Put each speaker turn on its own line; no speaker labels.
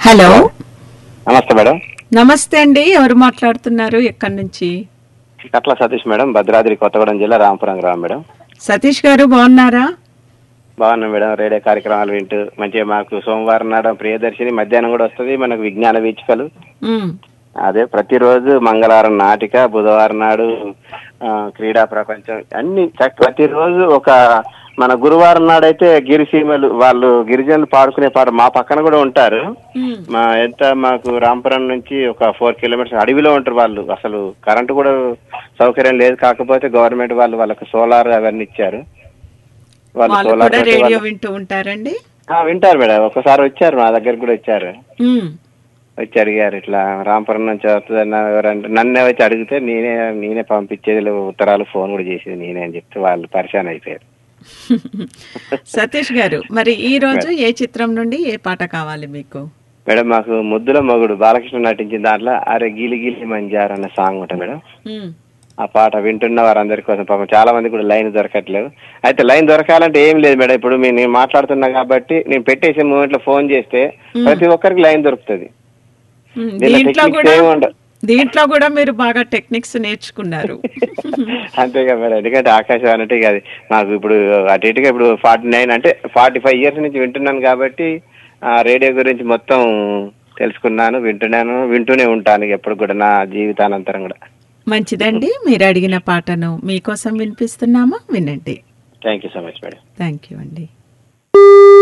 Hello
నమస్తే madam
నమస్తే అండి ఎవరు మాట్లాడుతున్నారు ఎక్కడి నుంచి
కట్ల సతీష్ మేడం భద్రాద్రి కొత్తగూడెం జిల్లా రామపురం గ్రామం మేడం
సతీష్ గారు బాగున్నారా
బాగున్నాం మేడం రేడియో కార్యక్రమాలు వింటూ మంచిగా మాకు సోమవారం నాడు ప్రియదర్శిని మధ్యాహ్నం కూడా వస్తుంది మనకు విజ్ఞాన వీచికలు
ఉమ్,
అదే ప్రతిరోజు మంగళవారం నాటిక బుధవారం నాడు ఆ, క్రీడా ప్రపంచం అన్ని చక్- ప్రతిరోజు ఒక మన గురువారం నాడైతే గిరిసీమలు వాళ్ళు గిరిజనులు పాడుకునే పాట మా పక్కన కూడా ఉంటారు
ఉమ్,
మా ఎంత మాకు రాంపురం నుంచి ఒక ఫోర్ కిలోమీటర్స్ అడవిలో ఉంటారు వాళ్ళు అసలు కరెంటు కూడా సౌకర్యం లేదు కాకపోతే గవర్నమెంట్ వాళ్ళు వాళ్ళకి సోలార్ అవన్నీ ఇచ్చారు వాళ్ళు
వాళ్ళు
సోలార్
కూడా
పెట్టి
రేడియో
వాళ్ళు-
వింటూ ఉంటారండి
ఆ, వింటారు మేడం ఒకసారి వచ్చారు మా దగ్గర కూడా వచ్చారు
ఉమ్,
వచ్చి అడిగారు ఇట్లా రాంపురం నుంచి వస్తుందన్న ఎవరంటే నన్నే వచ్చి అడిగితే నేనే నేనే పంపించేది లేవు, ఉత్తరాలు ఫోన్ కూడా చేసేది నేనే అని చెప్తే వాళ్ళు పరిశాన్ అయిపోయారు
సతీష్ గారు మరి ఈ రోజు ఏ చిత్రం నుండి ఏ పాట కావాలి మీకు
మేడం మాకు ముద్దుల మొగుడు బాలకృష్ణ నటించిన దాంట్లో అరే గిలి గిలి మంజారు అన్న సాంగ్ ఉంటుంది మేడం
ఉమ్,
ఆ పాట వింటున్న వారందరి కోసం పాపం చాలా మంది కూడా లైన్ దొరకట్లేదు అయితే లైన్ దొరకాలంటే ఏం లేదు మేడం ఇప్పుడు మీ- నేను మాట్లాడుతున్నా కాబట్టి నేను పెట్టేసే మూమెంట్ లో ఫోన్ చేస్తే ప్రతి ఒక్కరికి లైన్ దొరుకుతుంది
ఉమ్,
దీనిలో
దీంట్లో
techniques
కూడా
ఏమి ఉండవు.
దీంట్లో కూడా మీరు బాగా టెక్నిక్స్ నేర్చుకున్నారు
అంతేగా మేడం ఎందుకంటే ఆకాశవాణి అంటే ఇక అది నాకు ఇప్పుడు అటు ఇటుగా ఇప్పుడు ఫార్టీ నైన్ అంటే ఫార్టీ ఫైవ్ ఇయర్స్ నుంచి వింటున్నాను కాబట్టి ఆ రేడియో గురించి మొత్తం తెలుసుకున్నాను వింటున్నాను వింటూనే ఉంటాను ఎప్పుడు కూడా నా జీవితానంతరం కూడా
మంచిదండి మీరు అడిగిన పాటను మీకోసం వినిపిస్తున్నామా వినండి
thank you so much madam
thank you అండి